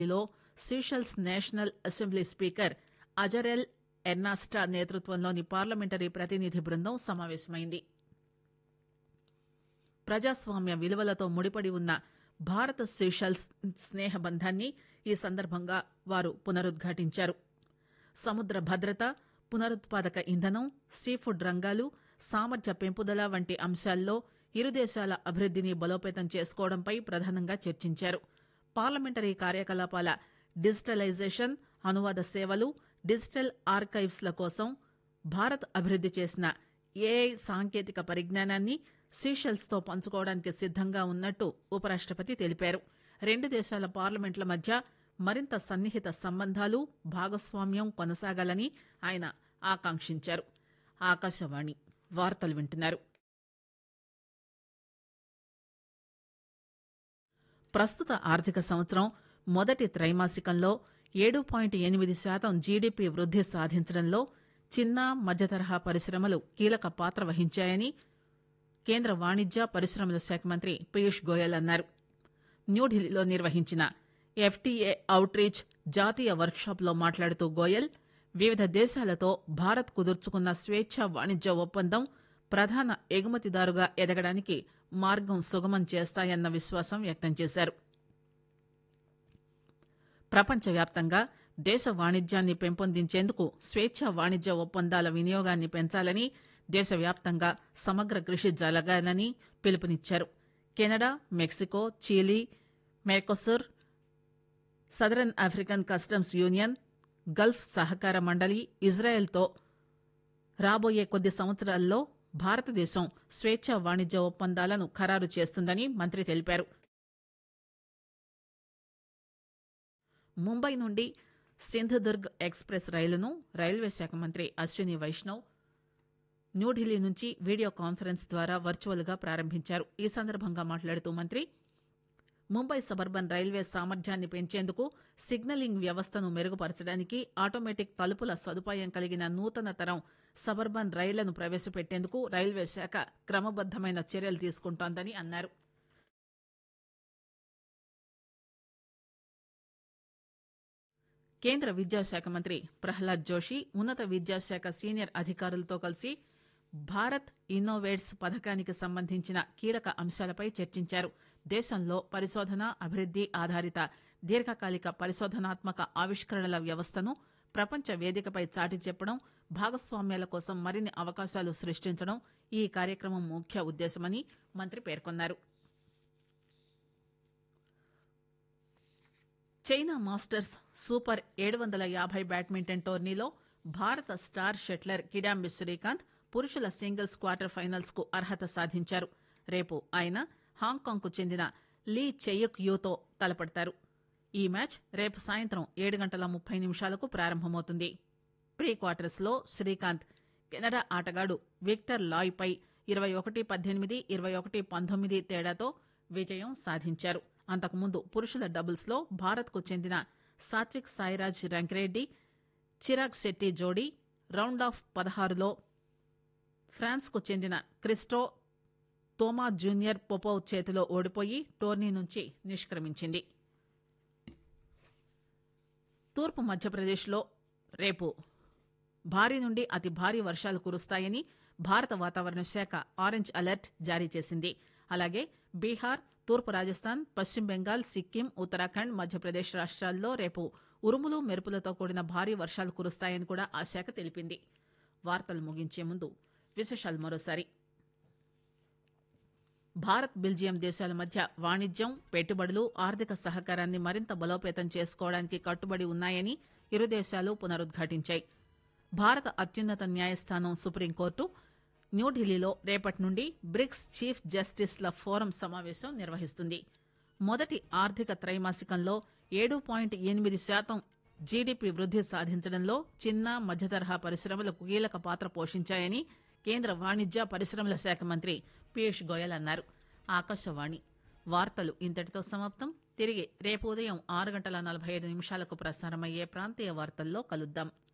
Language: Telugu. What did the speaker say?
లో Seychelles National Assembly speaker Azarel Ernesta నేతృత్వంలోని పార్లమెంటరీ ప్రతినిధి బృందం సమావేశమైంది ప్రజాస్వామ్య విలువలతో ముడిపడి ఉన్న భారత్ సీషెల్స్ స్నేహ బంధాన్ని ఈ సందర్భంగా వారు పునరుద్ఘాటించారు సముద్ర భద్రత పునరుత్పాదక ఇంధనం సీఫుడ్ రంగాలు సామర్థ్య పెంపుదల వంటి అంశాల్లో ఇరు దేశాల అభివృద్దిని బలోపేతం చేసుకోవడంపై ప్రధానంగా చర్చించారు పార్లమెంటరీ కార్యకలాపాల డిజిటలైజేషన్ అనువాద సేవలు డిజిటల్ ఆర్కైవ్స్ ల కోసం భారత్ అభివృద్ది చేసిన ఏఐ సాంకేతిక పరిజ్ఞానాన్ని సీషెల్స్ తో పంచుకోవడానికి సిద్దంగా ఉన్నట్టు ఉపరాష్టపతి తెలిపారు రెండు దేశాల పార్లమెంట్ల మధ్య మరింత సన్నిహిత సంబంధాలు భాగస్వామ్యం కొనసాగాలని ఆయన ఆకాంక్షించారు ఆకాశవాణి వార్తలు వింటున్నారు ప్రస్తుత ఆర్థిక సంవత్సరం మొదటి త్రైమాసికంలో ఏడు పాయింట్ ఎనిమిది శాతం జీడీపీ వృద్ది సాధించడంలో చిన్న మధ్యతరహా పరిశ్రమలు కీలక పాత్ర వహించాయని కేంద్ర వాణిజ్య పరిశ్రమల శాఖ మంత్రి పీయూష్ గోయల్ అన్నారు న్యూఢిల్లీలో నిర్వహించిన ఎఫ్టీఏ అవుట్ రీచ్ జాతీయ వర్క్షాప్లో మాట్లాడుతూ గోయల్ వివిధ దేశాలతో భారత్ కుదుర్చుకున్న స్వేచ్ఛ వాణిజ్య ఒప్పందం ప్రధాన ఎగుమతిదారుగా ఎదగడానికి మార్గం సుగమం చేస్తాయన్న విశ్వాసం వ్యక్తం చేశారు ప్రపంచవ్యాప్తంగా దేశ వాణిజ్యాన్ని పెంపొందించేందుకు స్వేచ్ఛ వాణిజ్య ఒప్పందాల వినియోగాన్ని పెంచాలని దేశవ్యాప్తంగా సమగ్ర కృషి జరగాలని పిలుపునిచ్చారు Canada Mexico Chile Mercosur Southern African Customs Union Gulf సహకార మండలి ఇజ్రాయెల్తో రాబోయే కొద్ది సంవత్సరాల్లో భారతదేశం స్వేచ్ఛ వాణిజ్య ఒప్పందాలను ఖరారు చేస్తుందని మంత్రి తెలిపారు ముంబై నుండి సింధుదుర్గ్ ఎక్స్ప్రెస్ రైలును రైల్వే శాఖ మంత్రి అశ్విని వైష్ణవ్ న్యూఢిల్లీ నుంచి వీడియో కాన్ఫరెన్స్ ద్వారా వర్చువల్ గా ప్రారంభించారు ఈ సందర్భంగా మాట్లాడుతూ మంత్రి ముంబై సబర్బన్ రైల్వే సామర్థ్యాన్ని పెంచేందుకు సిగ్నలింగ్ వ్యవస్థను మెరుగుపరచడానికి ఆటోమేటిక్ తలుపుల సదుపాయం కలిగిన నూతన తరం సబర్బన్ రైళ్లను ప్రవేశపెట్టేందుకు రైల్వే శాఖ క్రమబద్దమైన చర్యలు తీసుకుంటోందని అన్నారు కేంద్ర విద్యాశాఖ మంత్రి ప్రహ్లాద్ జోషి ఉన్నత విద్యాశాఖ సీనియర్ అధికారులతో కలిసి భారత్ ఇన్నోవేట్స్ పథకానికి సంబంధించిన కీలక అంశాలపై చర్చించారు దేశంలో పరిశోధన అభివృద్ది ఆధారిత దీర్ఘకాలిక పరిశోధనాత్మక ఆవిష్కరణల వ్యవస్థను ప్రపంచ వేదికపై చాటి చెప్పడం భాగస్వామ్యాల కోసం మరిన్ని అవకాశాలు సృష్టించడం ఈ కార్యక్రమం ముఖ్య ఉద్దేశమని మంత్రి పేర్కొన్నారు చైనా మాస్టర్స్ సూపర్ ఏడు వందల యాభై బ్యాడ్మింటన్ టోర్నీలో భారత స్టార్ షట్లర్ కిడాంబి శ్రీకాంత్ పురుషుల సింగిల్స్ క్వార్టర్ ఫైనల్స్ కు అర్హత సాధించారు రేపు ఆయన హాంకాంగ్ కు చెందిన లీ చెయ్యక్ యూతో తలపడతారు ఈ మ్యాచ్ రేపు సాయంత్రం ఏడు గంటల ముప్పై నిమిషాలకు ప్రారంభమవుతుంది ప్రీ క్వార్టర్స్ లో శ్రీకాంత్ కెనడా ఆటగాడు విక్టర్ లాయ్ పై ఇరవై ఒకటి పద్దెనిమిది ఇరవై ఒకటి పంతొమ్మిది తేడాతో విజయం సాధించారు అంతకుముందు పురుషుల డబుల్స్ లో భారత్ కు చెందిన సాత్విక్ సాయిరాజ్ రంకిరెడ్డి చిరాగ్ శెట్టి జోడీ రౌండ్ ఆఫ్ పదహారులో ఫ్రాన్స్ కు చెందిన క్రిస్టో తోమా జూనియర్ పొపోవ్ చేతిలో ఓడిపోయి టోర్నీ నుంచి నిష్క్రమించింది తూర్పు మధ్యప్రదేశ్లో రేపు భారీ నుండి అతి భారీ వర్షాలు కురుస్తాయని భారత వాతావరణ శాఖ ఆరెంజ్ అలర్ట్ జారీ చేసింది అలాగే బీహార్ తూర్పు రాజస్థాన్ పశ్చిమ బెంగాల్ సిక్కిం ఉత్తరాఖండ్ మధ్యప్రదేశ్ రాష్ట్రాల్లో రేపు ఉరుములు మెరుపులతో కూడిన భారీ వర్షాలు కురుస్తాయని కూడా ఆ శాఖ తెలిపింది వార్తలు ముగించే ముందు విశేషాలు మరోసారి భారత్ బెల్జియం దేశాల మధ్య వాణిజ్యం పెట్టుబడులు ఆర్థిక సహకారాన్ని మరింత బలోపేతం చేసుకోవడానికి కట్టుబడి ఉన్నాయని ఇరు దేశాలు పునరుద్ఘాటించాయి భారత అత్యున్నత న్యాయస్థానం సుప్రీంకోర్టు న్యూఢిల్లీలో రేపటి నుండి బ్రిక్స్ చీఫ్ జస్టిస్ల ఫోరం సమావేశం నిర్వహిస్తుంది మొదటి ఆర్థిక త్రైమాసికంలో ఏడు పాయింట్ ఎనిమిది శాతం జీడీపీ వృద్ది సాధించడంలో చిన్న మధ్యతరహా పరిశ్రమలు కీలక పాత్ర పోషించాయని కేంద్ర వాణిజ్య పరిశ్రమల శాఖ మంత్రి పీయూష్ గోయల్ అన్నారు ఆకాశవాణి వార్తలు ఇంతటితో సమాప్తం తిరిగి రేపు ఉదయం ఆరు గంటల నలభై ఐదు నిమిషాలకు ప్రసారమయ్యే ప్రాంతీయ వార్తల్లో కలుద్దాం